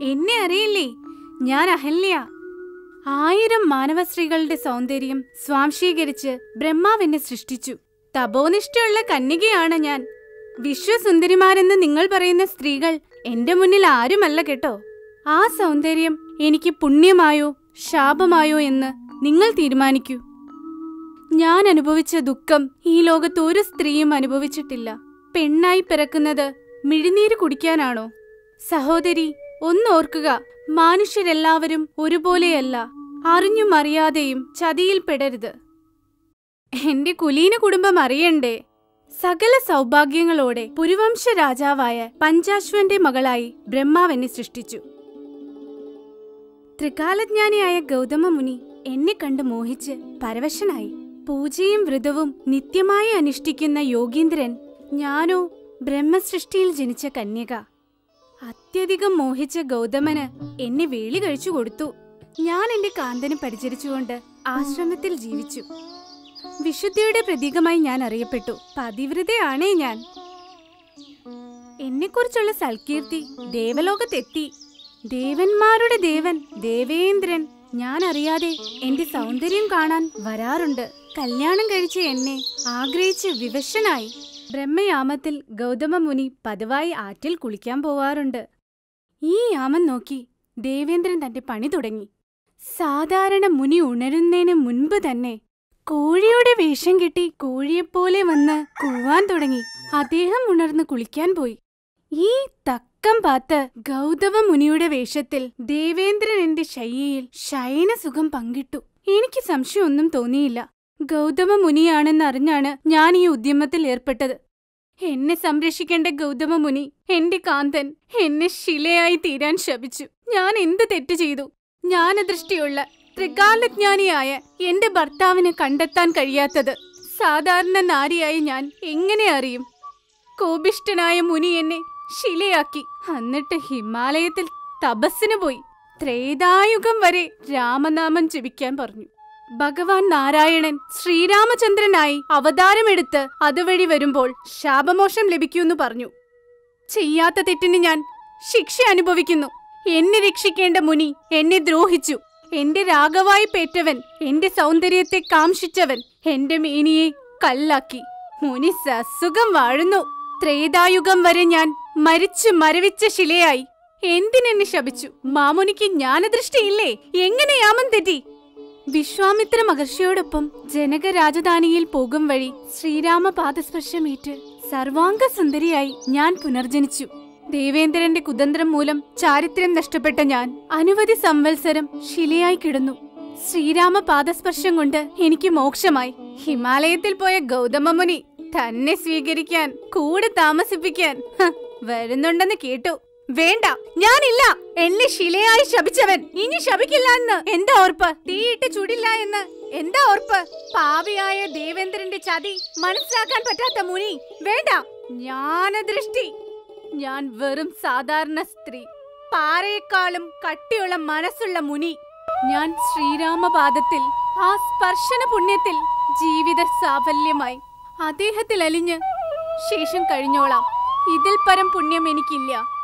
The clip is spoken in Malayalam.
എന്നെ അറിയില്ലേ ഞാൻ അഹല്യ ആയിരം മാനവ സ്ത്രീകളുടെ സൗന്ദര്യം സ്വാംശീകരിച്ച് ബ്രഹ്മാവ് എന്നെ സൃഷ്ടിച്ചു തപോനിഷ്ഠയുള്ള കന്യകയാണ് ഞാൻ വിശ്വസുന്ദരിമാരെന്ന് നിങ്ങൾ പറയുന്ന സ്ത്രീകൾ എന്റെ മുന്നിൽ ആരുമല്ല കേട്ടോ ആ സൗന്ദര്യം എനിക്ക് പുണ്യമായോ ശാപമായോ എന്ന് നിങ്ങൾ തീരുമാനിക്കൂ ഞാൻ അനുഭവിച്ച ദുഃഖം ഈ ലോകത്ത് ഒരു സ്ത്രീയും അനുഭവിച്ചിട്ടില്ല പെണ്ണായി പിറക്കുന്നത് മിഴിനീര് കുടിക്കാനാണോ സഹോദരി ഒന്നോർക്കുക മനുഷ്യരെല്ലാവരും ഒരുപോലെയല്ല അറിഞ്ഞും അറിയാതെയും ചതിയിൽപ്പെടരുത് എന്റെ കുലീന കുടുംബം അറിയണ്ടേ സകല സൗഭാഗ്യങ്ങളോടെ പുരുവംശ രാജാവായ പഞ്ചാശ്വന്റെ മകളായി ബ്രഹ്മാവെന്നെ സൃഷ്ടിച്ചു ത്രികാലജ്ഞാനിയായ ഗൗതമ മുനി എന്നെ കണ്ട് മോഹിച്ച് പരവശനായി പൂജയും വ്രതവും നിത്യമായി അനുഷ്ഠിക്കുന്ന യോഗീന്ദ്രൻ ഞാനോ ബ്രഹ്മസൃഷ്ടിയിൽ ജനിച്ച കന്യക അത്യധികം മോഹിച്ച ഗൗതമന് എന്നെ വേളി കഴിച്ചു കൊടുത്തു ഞാൻ എന്റെ കാന്തനെ പരിചരിച്ചുകൊണ്ട് ആശ്രമത്തിൽ ജീവിച്ചു വിശുദ്ധിയുടെ പ്രതീകമായി ഞാൻ അറിയപ്പെട്ടു പതിവ്രതയാണേ ഞാൻ എന്നെക്കുറിച്ചുള്ള സൽകീർത്തി ദേവലോകത്തെത്തി ദേവന്മാരുടെ ദേവൻ ദേവേന്ദ്രൻ ഞാൻ അറിയാതെ എന്റെ സൗന്ദര്യം കാണാൻ വരാറുണ്ട് കല്യാണം കഴിച്ച എന്നെ ആഗ്രഹിച്ച് വിവശനായി ബ്രഹ്മയാമത്തിൽ ഗൗതമ മുനി പതിവായി ആറ്റിൽ കുളിക്കാൻ പോവാറുണ്ട് ഈ യാമം നോക്കി ദേവേന്ദ്രൻ തന്റെ പണി തുടങ്ങി സാധാരണ മുനി ഉണരുന്നതിന് മുൻപ് തന്നെ കോഴിയുടെ വേഷം കെട്ടി കോഴിയെപ്പോലെ വന്ന് കൂവാൻ തുടങ്ങി അദ്ദേഹം ഉണർന്ന് കുളിക്കാൻ പോയി ഈ തക്കം പാത്ത് ഗൗതമ മുനിയുടെ വേഷത്തിൽ ദേവേന്ദ്രൻ എന്റെ ശയ്യയിൽ ശയനസുഖം പങ്കിട്ടു എനിക്ക് സംശയമൊന്നും തോന്നിയില്ല ഗൗതമ മുനിയാണെന്നറിഞ്ഞാണ് ഞാൻ ഈ ഉദ്യമത്തിൽ ഏർപ്പെട്ടത് എന്നെ സംരക്ഷിക്കേണ്ട ഗൗതമ മുനി എന്റെ കാന്തൻ എന്നെ ശിലയായി തീരാൻ ശപിച്ചു ഞാൻ എന്ത് തെറ്റ് ചെയ്തു ജ്ഞാനദൃഷ്ടിയുള്ള ത്രികാലജ്ഞാനിയായ എന്റെ ഭർത്താവിനെ കണ്ടെത്താൻ കഴിയാത്തത് സാധാരണ നാരിയായി ഞാൻ എങ്ങനെ അറിയും കോപിഷ്ടനായ മുനി എന്നെ ശിലയാക്കി എന്നിട്ട് ഹിമാലയത്തിൽ തപസ്സിന് പോയി ത്രേതായുഗം വരെ രാമനാമം ജപിക്കാൻ പറഞ്ഞു ഭഗവാൻ നാരായണൻ ശ്രീരാമചന്ദ്രനായി അവതാരമെടുത്ത് അതുവഴി വരുമ്പോൾ ശാപമോഷം ലഭിക്കുമെന്ന് പറഞ്ഞു ചെയ്യാത്ത തെറ്റിന് ഞാൻ ശിക്ഷ അനുഭവിക്കുന്നു എന്നെ രക്ഷിക്കേണ്ട മുനി എന്നെ ദ്രോഹിച്ചു എന്റെ രാഗവായി പേറ്റവൻ എന്റെ സൗന്ദര്യത്തെ കാംക്ഷിച്ചവൻ എന്റെ മേനിയെ കല്ലാക്കി മുനി സസുഖം വാഴുന്നു ത്രേതായുഗം വരെ ഞാൻ മരിച്ചു മരവിച്ച ശിലയായി എന്തിനെന്നെ ശപിച്ചു മാമുനിക്ക് ജ്ഞാനദൃഷ്ടിയില്ലേ എങ്ങനെ യാമം തെറ്റി വിശ്വാമിത്ര മഹർഷിയോടൊപ്പം ജനക രാജധാനിയിൽ പോകും വഴി ശ്രീരാമ പാദസ്പർശമേറ്റ് സർവാംഗ സുന്ദരിയായി ഞാൻ പുനർജനിച്ചു ദേവേന്ദ്രന്റെ കുതന്ത്രം മൂലം ചാരിത്രം നഷ്ടപ്പെട്ട ഞാൻ അനവധി സംവത്സരം ശിലയായി കിടന്നു ശ്രീരാമ പാദസ്പർശം കൊണ്ട് എനിക്ക് മോക്ഷമായി ഹിമാലയത്തിൽ പോയ ഗൗതമ മുനി തന്നെ സ്വീകരിക്കാൻ കൂടെ താമസിപ്പിക്കാൻ ഹ, വരുന്നുണ്ടെന്ന് കേട്ടു വേണ്ട ഞാനില്ല എന്നെ ശിലയായി ശപിച്ചവൻ ഇനി ശപിക്കില്ല എന്ന് എന്താ ഓർപ്പ് തീയിട്ട് ചുടില്ല എന്ന് എന്താ ഓർപ്പ് പാപിയായ ദേവേന്ദ്രന്റെ ചതി മനസ്സിലാക്കാൻ പറ്റാത്ത മുനി വേണ്ട ജ്ഞാനദൃഷ്ടി ഞാൻ വെറും സാധാരണ സ്ത്രീ പാറയെക്കാളും കട്ടിയുള്ള മനസ്സുള്ള മുനി ഞാൻ ശ്രീരാമപാദത്തിൽ ആ സ്പർശന പുണ്യത്തിൽ ജീവിത സാഫല്യമായി അദ്ദേഹത്തിൽ അലിഞ്ഞ് ശേഷം കഴിഞ്ഞോളാം ഇതിൽ പരം പുണ്യം എനിക്കില്ല